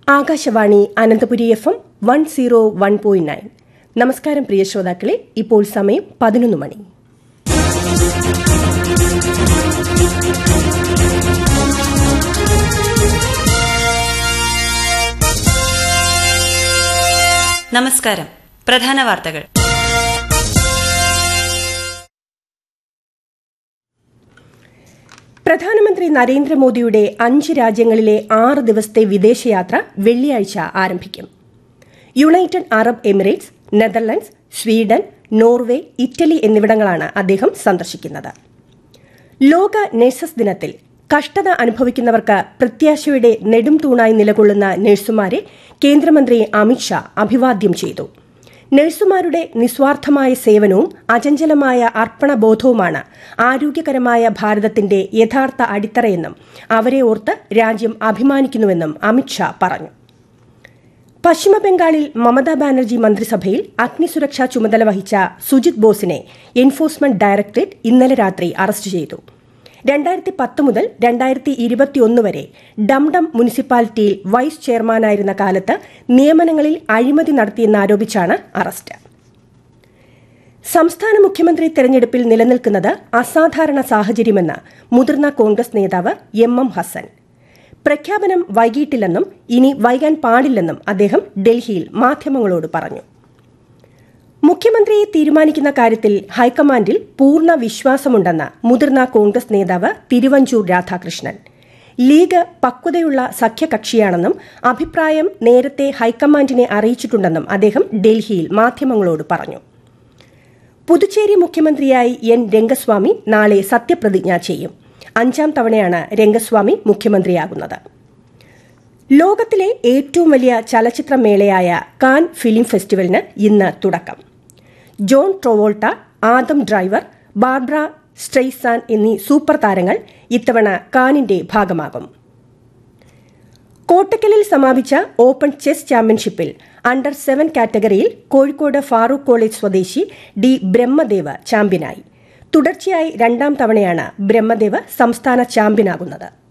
Akashvani Ananthapuri F M one zero one point nine നമസ്കാരം പ്രിയ ശ്രോതാക്കളെ ഇപ്പോൾ സമയം പതിനൊന്ന് മണി നമസ്കാരം പ്രധാന വാർത്തകൾ പ്രധാനമന്ത്രി നരേന്ദ്രമോദിയുടെ അഞ്ച് രാജ്യങ്ങളിലെ ആറ് ദിവസത്തെ വിദേശയാത്ര വെള്ളിയാഴ്ച ആരംഭിക്കും United Arab Emirates Netherlands Sweden Norway Italy എന്നിവിടങ്ങളാണ് അദ്ദേഹം സന്ദർശിക്കുന്നത് ലോക നഴ്സസ് ദിനത്തിൽ കഷ്ടത അനുഭവിക്കുന്നവർക്ക് പ്രത്യാശയുടെ നെടും തൂണായി നിലകൊള്ളുന്ന നഴ്സുമാരെ കേന്ദ്രമന്ത്രി അമിത്ഷാ അഭിവാദ്യം ചെയ്തു നഴ്സുമാരുടെ നിസ്വാർത്ഥമായ സേവനവും അചഞ്ചലമായ അർപ്പണബോധവുമാണ് ആരോഗ്യകരമായ ഭാരതത്തിന്റെ യഥാർത്ഥ അടിത്തറയെന്നും അവരെ ഓർത്ത് രാജ്യം അഭിമാനിക്കുന്നുവെന്നും അമിത്ഷാ പറഞ്ഞു പശ്ചിമബംഗാളിൽ മമതാ ബാനർജി മന്ത്രിസഭയിൽ അഗ്നിസുരക്ഷാ ചുമതല വഹിച്ച സുജിത് ബോസിനെ എൻഫോഴ്സ്മെന്റ് ഡയറക്ടറേറ്റ് ഇന്നലെ രാത്രി അറസ്റ്റ് ചെയ്തു രണ്ടായിരത്തി പത്ത് മുതൽ രണ്ടായിരത്തി ഇരുപത്തിയൊന്ന് വരെ ഡംഡം മുനിസിപ്പാലിറ്റിയിൽ വൈസ് ചെയർമാനായിരുന്ന കാലത്ത് നിയമനങ്ങളിൽ അഴിമതി നടത്തിയെന്നാരോപിച്ചാണ് അറസ്റ്റ് സംസ്ഥാന മുഖ്യമന്ത്രി തെരഞ്ഞെടുപ്പിൽ നിലനിൽക്കുന്നത് അസാധാരണ സാഹചര്യമെന്ന് മുതിർന്ന കോൺഗ്രസ് നേതാവ് എം എം ഹസൻ പ്രഖ്യാപനം വൈകിട്ടില്ലെന്നും ഇനി വൈകാൻ പാടില്ലെന്നും അദ്ദേഹം ഡൽഹിയിൽ മാധ്യമങ്ങളോട് പറഞ്ഞു മുഖ്യമന്ത്രിയെ തീരുമാനിക്കുന്ന കാര്യത്തിൽ ഹൈക്കമാൻഡിൽ പൂർണ്ണ വിശ്വാസമുണ്ടെന്ന് മുതിർന്ന കോൺഗ്രസ് നേതാവ് തിരുവഞ്ചൂർ രാധാകൃഷ്ണൻ ലീഗ് പക്വതയുള്ള സഖ്യകക്ഷിയാണെന്നും അഭിപ്രായം നേരത്തെ ഹൈക്കമാൻഡിനെ അറിയിച്ചിട്ടുണ്ടെന്നും അദ്ദേഹം ഡൽഹിയിൽ മാധ്യമങ്ങളോട് പറഞ്ഞു പുതുച്ചേരി മുഖ്യമന്ത്രിയായി എൻ രംഗസ്വാമി നാളെ സത്യപ്രതിജ്ഞ ചെയ്യും അഞ്ചാം തവണയാണ് രംഗസ്വാമി മുഖ്യമന്ത്രിയാകുന്നത് ലോകത്തിലെ ഏറ്റവും വലിയ ചലച്ചിത്രമേളയായ കാൻ ഫിലിം ഫെസ്റ്റിവലിന് ഇന്ന് തുടക്കം John Travolta Adam Driver Barbra Streisand എന്നീ സൂപ്പർ താരങ്ങൾ ഇത്തവണ കാനിന്റെ ഭാഗമാകും കോട്ടക്കലിൽ സമാപിച്ച ഓപ്പൺ ചെസ് ചാമ്പ്യൻഷിപ്പിൽ അണ്ടർ സെവൻ കാറ്റഗറിയിൽ കോഴിക്കോട് ഫാറൂഖ് കോളേജ് സ്വദേശി ഡി ബ്രഹ്മദേവ് ചാമ്പ്യനായി തുടർച്ചയായി രണ്ടാം തവണയാണ് ബ്രഹ്മദേവ് സംസ്ഥാന ചാമ്പ്യനാകുന്നത്